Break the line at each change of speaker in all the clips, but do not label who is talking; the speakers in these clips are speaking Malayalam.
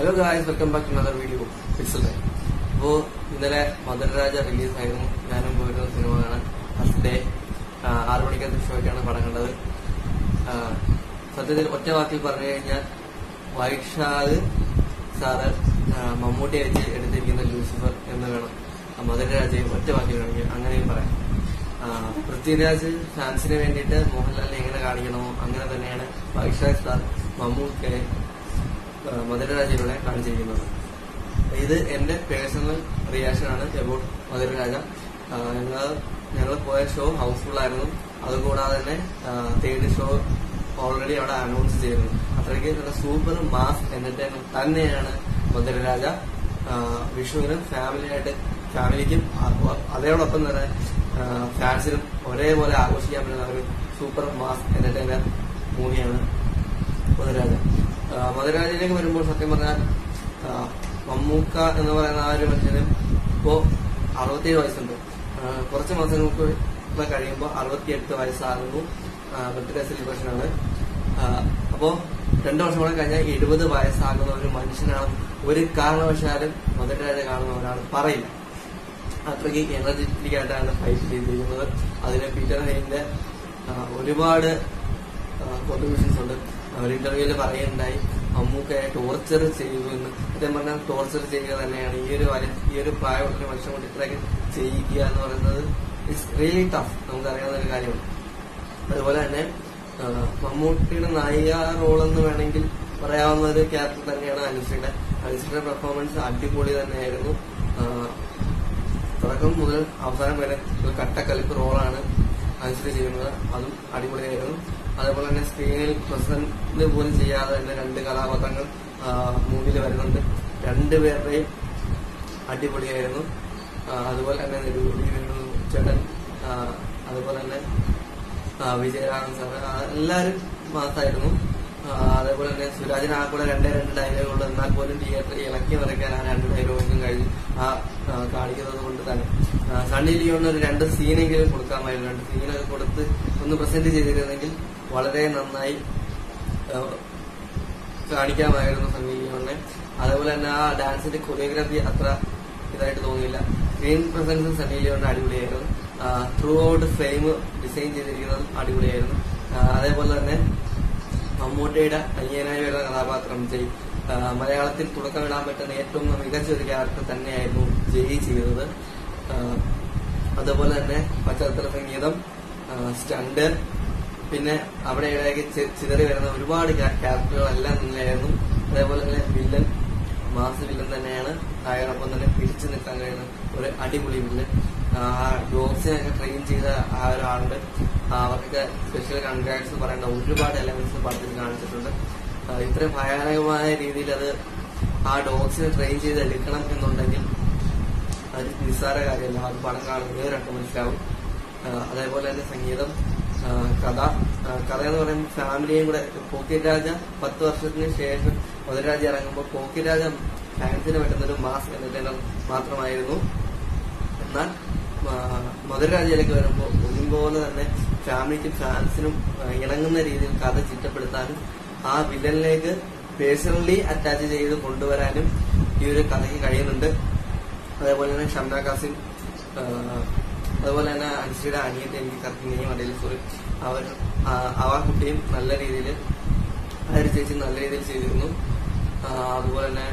hello guys welcome back to another video Pixel അപ്പോൾ ഇന്നലെ മധുരരാജ റിലീസ് ആയിരുന്നു ഞാനും പോയിരുന്ന സിനിമ കാണാൻ ഫസ്റ്റ് ഡേ ആറു മണിക്കത്തെ ഷോയ്ക്കാണ് പടം കണ്ടത് ആ, സത്യത്തിൽ ഒറ്റ വാക്കിൽ പറഞ്ഞു കഴിഞ്ഞാൽ വൈറ്റ് ഷാദ് സാറ് ആ, മമ്മൂട്ടിയെ വെച്ച് എടുത്തിരിക്കുന്ന ലൂസിഫർ എന്ന് വേണം ആ മധുരരാജയെ ഒറ്റ വാക്കിൽ വേണമെങ്കിൽ അങ്ങനെയും പറയാം ആ, പൃഥ്വിരാജ് ഫാൻസിന് വേണ്ടിയിട്ട് മോഹൻലാലിനെ എങ്ങനെ കാണിക്കണമോ അങ്ങനെ തന്നെയാണ് വൈഷാഖ് സാർ മമ്മൂട്ടിയെ ആ, മധുരരാജയിലൂടെ കാണിച്ചിരിക്കുന്നത് ഇത് എന്റെ പേഴ്സണൽ റിയാക്ഷൻ ആണ് അബൌട്ട് മധുരരാജ ഞങ്ങൾ ഞങ്ങൾ പോയ ഷോ ഹൗസ്ഫുൾ ആയിരുന്നു അതുകൂടാതെ തന്നെ തേർഡ് ഷോ ഓൾറെഡി അവിടെ അനൗൺസ് ചെയ്തിരുന്നു അത്രയ്ക്ക് നല്ല സൂപ്പർ മാസ് എന്റർടൈൻമെന്റ് തന്നെയാണ് മധുരരാജ ആ, വിഷുവിനും ഫാമിലിയായിട്ട് ഫാമിലിക്കും അ- അതോടൊപ്പം തന്നെ ആ, ഫാൻസിനും ഒരേപോലെ ആഘോഷിക്കാൻ പറ്റുന്ന ഒരു സൂപ്പർ മാസ് എന്റർടൈനർ മൂവിയാണ് മധുരാജ ആ, മധുരാജയിലേക്ക് വരുമ്പോൾ സത്യം പറഞ്ഞാൽ ആ, മമ്മൂക്ക എന്ന് പറയുന്ന ആ ഒരു മനുഷ്യന് ഇപ്പോ അറുപത്തിയേഴ് വയസ്സുണ്ട് ആ, കുറച്ച് മാസങ്ങൾക്ക് കൂടെ കഴിയുമ്പോൾ അറുപത്തിയെട്ട് വയസ്സാകുന്നു ബർത്ത്ഡേ സെലിബ്രേഷൻ ആണ് ആ, അപ്പോ രണ്ടു വർഷം കൂടെ കഴിഞ്ഞാൽ എഴുപത് വയസ്സാകുന്ന ഒരു മനുഷ്യനാണ് ഒരു കാരണവശാലും മധുരരാജ കാണുന്ന ഒരാൾ പറയില്ല അത്രയ്ക്ക് എനർജറ്റിക് ആയിട്ടാണ് ഫൈറ്റ് ചെയ്തിരിക്കുന്നത് അതിന് പീറ്റർ ഹെയിന്റെ ആ, ഒരുപാട് കോൺട്രിബ്യൂഷൻസ് ഉണ്ട് ഒരു ഇന്റർവ്യൂവിൽ പറയുന്നുണ്ടായി മമ്മൂക്കയെ ടോർച്ചർ ചെയ്തു എന്ന് സത്യം പറഞ്ഞാൽ ടോർച്ചർ ചെയ്യുക തന്നെയാണ് ഈ ഒരു വയ- ഈ ഒരു പ്രായമുള്ള ഒരു മനുഷ്യൻ കൊണ്ട് ഇത്രയൊക്കെ ചെയ്യിക്കുക എന്ന് പറയുന്നത് ഇറ്റ്സ് റിയലി ടഫ് നമുക്കറിയാവുന്ന ഒരു കാര്യമാണ് അതുപോലെ തന്നെ ആ, മമ്മൂട്ടിയുടെ നായിക റോൾ എന്ന് വേണമെങ്കിൽ പറയാവുന്ന ഒരു ക്യാരക്ടർ തന്നെയാണ് അനുശ്രീയുടെ അനുശ്രീയുടെ പെർഫോമൻസ് അടിപൊളി തന്നെയായിരുന്നു ആ, തുടക്കം മുതൽ അവസാനം വരെ ഒരു കട്ടക്കലിപ്പ് റോളാണ് അനുശ്രീ ചെയ്യുന്നത് അതും അടിപൊളിയായിരുന്നു അതേപോലെ തന്നെ സ്ക്രീനിൽ പ്രസന്റ് പോലും ചെയ്യാതെ തന്നെ രണ്ട് കഥാപാത്രങ്ങൾ മൂവിയിൽ വരുന്നുണ്ട് രണ്ടുപേരുടെയും അടിപൊളിയായിരുന്നു ആ, അതുപോലെ തന്നെ നിരൂപി വേണു ചേട്ടൻ ആ, അതുപോലെ തന്നെ ആ, വിജയരാഘവൻ സാറ് ആ, എല്ലാവരും മാസായിരുന്നു ആ, അതേപോലെ തന്നെ സുരാജിന് ആ കൂടെ രണ്ടേ രണ്ട് ഡയലോഗുള്ളൂ എന്നാൽ പോലും തിയേറ്ററിൽ ഇളക്കി നിറയ്ക്കാൻ ആ രണ്ട് ഡയലോഗും കഴിഞ്ഞ് ആ ആ, കാണിക്കുന്നത് കൊണ്ട് തന്നെ ആ, സണ്ണി ലിയോണിന് ഒരു രണ്ട് സീനെങ്കിലും കൊടുക്കാമായിരുന്നു രണ്ട് സീനൊക്കെ കൊടുത്ത് ഒന്ന് പ്രസന്റ് ചെയ്തിരുന്നെങ്കിൽ വളരെ നന്നായി ആ, കാണിക്കാമായിരുന്നു സണ്ണി ലിയോണിനെ അതേപോലെ തന്നെ ആ ഡാൻസിന്റെ കൊറിയോഗ്രാഫി അത്ര ഇതായിട്ട് തോന്നിയില്ല സ്ക്രീൻ പ്രസൻസും സണ്ണി ലിയോണിന്റെ അടിപൊളിയായിരുന്നു ത്രൂ ഔട്ട് ഫ്രെയിം ഡിസൈൻ ചെയ്തിരിക്കുന്നതും അടിപൊളിയായിരുന്നു ആ, അതേപോലെ തന്നെ മമ്മൂട്ടിയുടെ അനിയനായി വരുന്ന കഥാപാത്രം ജയ് ആ, മലയാളത്തിൽ തുടക്കമിടാൻ പറ്റുന്ന ഏറ്റവും മികച്ച ഒരു ക്യാരക്ടർ തന്നെയായിരുന്നു ജയ് ചെയ്തത് ആ, അതുപോലെ തന്നെ പശ്ചാത്തല സംഗീതം ആ, സ്റ്റണ്ട് പിന്നെ അവിടെ ഇടയ്ക്ക് ചി- ചിതറി വരുന്ന ഒരുപാട് ക്യാ- ക്യാരക്ടറുകളെല്ലാം തന്നെയായിരുന്നു അതേപോലെ തന്നെ വില്ലൻ മാസ് വില്ലൻ തന്നെയാണ് അതോടൊപ്പം തന്നെ പിടിച്ചു നിൽക്കാൻ കഴിയുന്ന ഒരു അടിപൊളി വില്ലൻ ആ ഡോഗ്സിനൊക്കെ ട്രെയിൻ ചെയ്ത ആ ഒരാളുണ്ട് ആ, അവർക്കൊക്കെ സ്പെഷ്യൽ കൺഗ്രാറ്റ്സ് പറയേണ്ട ഒരുപാട് എലമെന്റ്സ് പടത്തിൽ കാണിച്ചിട്ടുണ്ട് ആ, ഇത്രയും ഭയാനകമായ രീതിയിൽ അത് ആ ഡോഗ്സിനെ ട്രെയിൻ ചെയ്ത് എടുക്കണം എന്നുണ്ടെങ്കിൽ അത് നിസ്സാര കാര്യമല്ല അത് പടം കാണുന്നവരൊക്കെ മനസ്സിലാവും ആ, അതേപോലെ തന്നെ സംഗീതം ആ, കഥ ആ, കഥ എന്ന് പറയുമ്പോൾ ഫാമിലിയും കൂടെ പോക്കിറ്റ് രാജ പത്ത് വർഷത്തിന് ശേഷം മധുരാജ ഇറങ്ങുമ്പോൾ പോക്കിറ്റ് രാജ ഫാൻസിന് പറ്റുന്ന ഒരു മാസ് എന്റർടൈനർ മാത്രമായിരുന്നു എന്നാൽ ആ, മധുരരാജയിലേക്ക് വരുമ്പോൾ ഒരുപോലെ തന്നെ ഫാമിലിക്കും ഫാൻസിനും ആ, ഇണങ്ങുന്ന രീതിയിൽ കഥ ചിട്ടപ്പെടുത്താനും ആ വില്ലനിലേക്ക് പേഴ്സണലി അറ്റാച്ച് ചെയ്ത് കൊണ്ടുവരാനും ഈ ഒരു കഥയ്ക്ക് കഴിയുന്നുണ്ട് അതേപോലെ തന്നെ ഷംന കാസിം ആ, അതുപോലെ തന്നെ അനുശ്രീയുടെ അനിയത്തെ എനിക്ക് കറക്റ്റ് നെയ്യും അറിയില്ല സോറി അവർ ആ, ആ കുട്ടിയും നല്ല രീതിയിൽ ആ ഒരു ചേച്ചി നല്ല രീതിയിൽ ചെയ്തിരുന്നു ആ, അതുപോലെ തന്നെ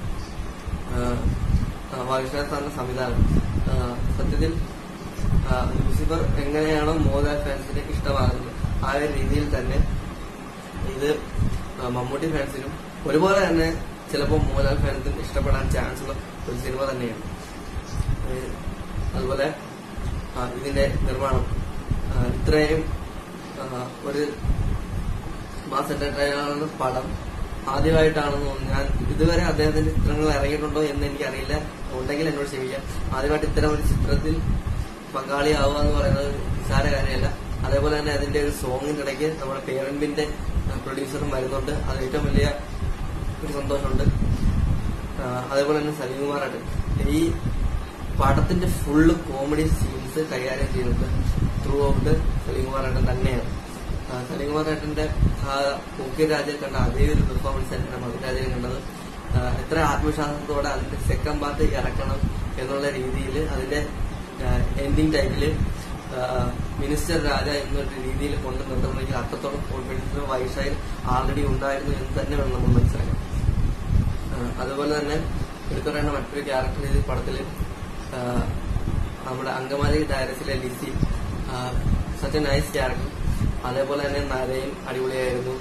വാഗിഷ്ണ സാറിന്റെ സംവിധാനം ആ, സത്യത്തിൽ ആ, ലൂസിഫർ എങ്ങനെയാണോ മോഹൻലാൽ ഫാൻസിന് ഇഷ്ടമാകുന്നത് ആ ഒരു രീതിയിൽ തന്നെ ഇത് ആ, മമ്മൂട്ടി ഫാൻസിനും ഒരുപോലെ തന്നെ ചിലപ്പോൾ മോഹൻലാൽ ഫാൻസിനും ഇഷ്ടപ്പെടാൻ ചാൻസ് ഉള്ള ഒരു സിനിമ തന്നെയാണ് ഏഹ് അതുപോലെ ആ, ഇതിന്റെ നിർമ്മാണം ആ, ഇത്രയും ആ, ഒരു മാസ് എന്റർടൈനർ പടം ആദ്യമായിട്ടാണെന്ന് തോന്നുന്നു ഞാൻ ഇതുവരെ അദ്ദേഹത്തിന്റെ ചിത്രങ്ങൾ ഇറങ്ങിയിട്ടുണ്ടോ എന്ന് എനിക്കറിയില്ല ഉണ്ടെങ്കിൽ എന്നോട് ക്ഷമിക്കാം ആദ്യമായിട്ട് ഇത്തരം ഒരു ചിത്രത്തിൽ പങ്കാളിയാവുക എന്ന് പറയുന്നത് നിസ്സാര കാര്യമല്ല അതേപോലെ തന്നെ അതിന്റെ ഒരു സോങ്ങിന്റെ ഇടയ്ക്ക് നമ്മുടെ പേരൻപിന്റെ പ്രൊഡ്യൂസറും വരുന്നുണ്ട് അത് ഏറ്റവും വലിയ ഒരു സന്തോഷമുണ്ട് ആ, അതേപോലെ തന്നെ സലീംകുമാറായിട്ട് ഈ പടത്തിന്റെ ഫുള്ള് കോമഡി സീൻസ് കൈകാര്യം ചെയ്യുന്നത് ത്രൂ ഔട്ട് സലീംകുമാറായിട്ട് തന്നെയാണ് ആ, സലീംകുമാർ ഏട്ടന്റെ ആ ഓക്കെ രാജയിൽ കണ്ട അതേ ഒരു പെർഫോമൻസ് തന്നെയാണ് മധുരാജയിൽ കണ്ടത് ആ, എത്ര ആത്മവിശ്വാസത്തോടെ അതിന്റെ സെക്കൻഡ് പാർട്ട് ഇറക്കണം എന്നുള്ള രീതിയിൽ അതിന്റെ എൻഡിങ് ടൈമില് മിനിസ്റ്റർ രാജ എന്നൊരു രീതിയിൽ കൊണ്ടു നിർത്തണമെങ്കിൽ അത്രത്തോളം കോൺഫിഡൻസ് വൈഷായിൽ ആൾറെഡി ഉണ്ടായിരുന്നു എന്ന് തന്നെ വേണം നമ്മൾ മനസ്സിലാക്കാൻ ആ, അതുപോലെ തന്നെ എടുത്തു പറയേണ്ട മറ്റൊരു ക്യാരക്ടർ ഈ പടത്തില് ആ, നമ്മുടെ അങ്കമാലി ഡയറക്സിലെ Lissy such a nice character അതേപോലെ തന്നെ നരയും അടിപൊളിയായിരുന്നു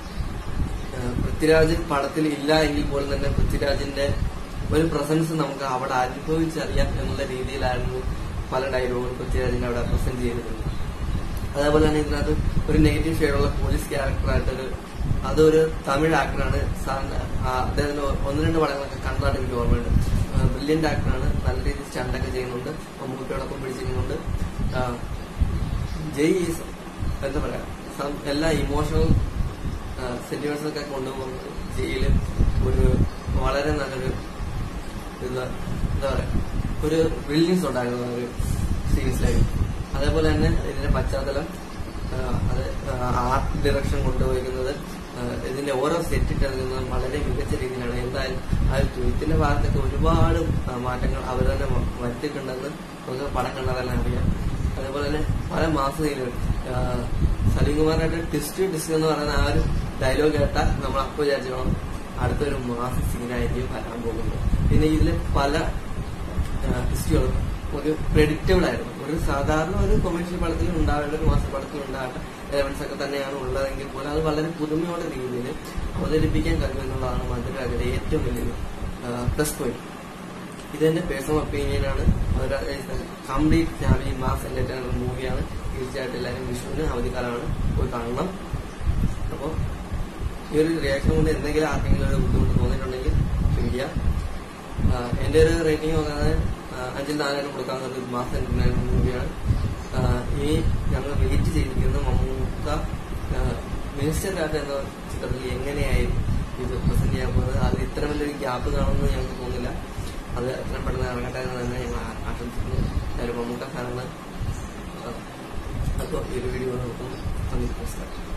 ആ, പൃഥ്വിരാജ് പടത്തിൽ ഇല്ല എങ്കിൽ പോലും തന്നെ പൃഥ്വിരാജിന്റെ ഒരു പ്രസൻസ് നമുക്ക് അവിടെ അനുഭവിച്ചറിയാം എന്നുള്ള രീതിയിലായിരുന്നു പല ഡയലോഗുകളും പൃഥ്വിരാജിന്റെ അവിടെ പ്രസന്റ് ചെയ്തിരുന്നത് അതേപോലെ തന്നെ ഇതിനകത്ത് ഒരു നെഗറ്റീവ് ഷെയ്ഡുള്ള പോലീസ് ക്യാരക്ടറായിട്ടൊരു അതൊരു തമിഴ് ആക്ടറാണ് സാറിന് അദ്ദേഹത്തിന് ഒന്ന് രണ്ട് പടങ്ങളൊക്കെ കണ്ടായിട്ട് എനിക്ക് ഓർമ്മയുണ്ട് ബ്രില്യന്റ് ആക്ടറാണ് നല്ല രീതിയിൽ സ്റ്റണ്ടൊക്കെ ചെയ്യുന്നുണ്ട് മമ്മൂട്ടിയോടൊപ്പം പിടിച്ചിരിക്കുന്നുണ്ട് ആ, ജയ് ഈസ് എന്താ പറയാ സം- എല്ലാ ഇമോഷണൽ സെന്റിമെന്റ്സ് ഒക്കെ കൊണ്ടുപോകുന്നത് ജയില് ഒരു വളരെ നല്ലൊരു ഇത് എന്താ പറയാ ഒരു ബ്രില്യൻസ് ഉണ്ടായിരുന്നു ഒരു സീരീസിലായിരുന്നു അതേപോലെ തന്നെ ഇതിന്റെ പശ്ചാത്തലം ആ, അത് ആർട്ട് ഡയറക്ഷൻ കൊണ്ടുപോയിരിക്കുന്നത് ആ, ഇതിന്റെ ഓരോ സെറ്റ് ഇട്ടിറങ്ങുന്നത് വളരെ മികച്ച രീതിയിലാണ് എന്തായാലും ആ ഒരു ട്വീറ്റിന്റെ ഭാഗത്തൊക്കെ ഒരുപാട് ആ, മാറ്റങ്ങൾ അവർ തന്നെ വ- വരുത്തിയിട്ടുണ്ടെന്ന് നമുക്ക് പടം കണ്ടാലെല്ലാം അറിയാം അതേപോലെ തന്നെ പല മാസത്തിലും സലീംകുമാറായിട്ട് ടിസ്റ്റ് ടിസ്റ്റ് എന്ന് പറയുന്ന ആ ഒരു ഡയലോഗ് കേട്ടാൽ നമ്മൾ അപ്പോൾ വിചാരിച്ചോളാം അടുത്തൊരു മാസ സീനായിരിക്കും വരാൻ പോകുന്നത് പിന്നെ ഇതിൽ പല ഹിസ്റ്ററികളും ഒരു പ്രെഡിക്റ്റബിൾ ആയിരുന്നു ഒരു സാധാരണ ഒരു കൊമേഴ്ഷ്യൽ പടത്തിൽ ഉണ്ടാവേണ്ട ഒരു മാസ പടത്തിൽ ഉണ്ടാകേണ്ട എലമെന്റ്സ് ഒക്കെ തന്നെയാണ് ഉള്ളതെങ്കിൽ പോലും അത് വളരെ പുതുമയോടെ രീതിയിൽ അവതരിപ്പിക്കാൻ കഴിയുമെന്നുള്ളതാണ് മധുരാജയുടെ ഏറ്റവും വലിയൊരു പ്ലസ് പോയിന്റ് ഇതെന്റെ പേഴ്സണൽ ഒപ്പീനിയൻ ആണ് കംപ്ലീറ്റ് ഫാമിലി മാസ് എന്റർടൈനർ മൂവിയാണ് തീർച്ചയായിട്ടും എല്ലാവരും വിഷുവിന് അവധിക്കാലമാണ് പോയി കാണണം അപ്പോൾ ഈ ഒരു റിയാക്ഷൻ കൊണ്ട് എന്തെങ്കിലും ആർക്കെങ്കിലും ഒരു ബുദ്ധിമുട്ട് തോന്നിയിട്ടുണ്ടെങ്കിൽ ക്ഷമിക്കുക ആഹ് എന്റെ ഒരു റേറ്റിംഗ് നോക്കുന്നത് ആഹ് അഞ്ചിൽ നാലെണ്ണം കൊടുക്കാവുന്ന ഒരു മാസം എന്റർടൈനർ മൂവിയാണ് ആഹ് ഇനി ഞങ്ങൾ വെയിറ്റ് ചെയ്തിരിക്കുന്ന മമ്മൂക്ക ആഹ് മിനിസ്റ്റർ രാജ എന്ന ചിത്രത്തിൽ എങ്ങനെയായിരിക്കും ഇത് പ്രസന്റ് ചെയ്യാൻ പോകുന്നത് അത് ഇത്ര വലിയൊരു ഗ്യാപ്പ് കാണുമെന്ന് ഞങ്ങൾക്ക് തോന്നുന്നില്ല അത് എത്രയും പെട്ടെന്ന് ഇറങ്ങട്ടെ എന്ന് തന്നെ ഞങ്ങൾ ആ- ആശംസിക്കുന്നു ഞാനൊരു മമ്മൂക്ക ഫാനാണ് അപ്പോൾ ഈ ഒരു വീഡിയോ നോക്കുന്നു നന്ദി നമസ്കാരം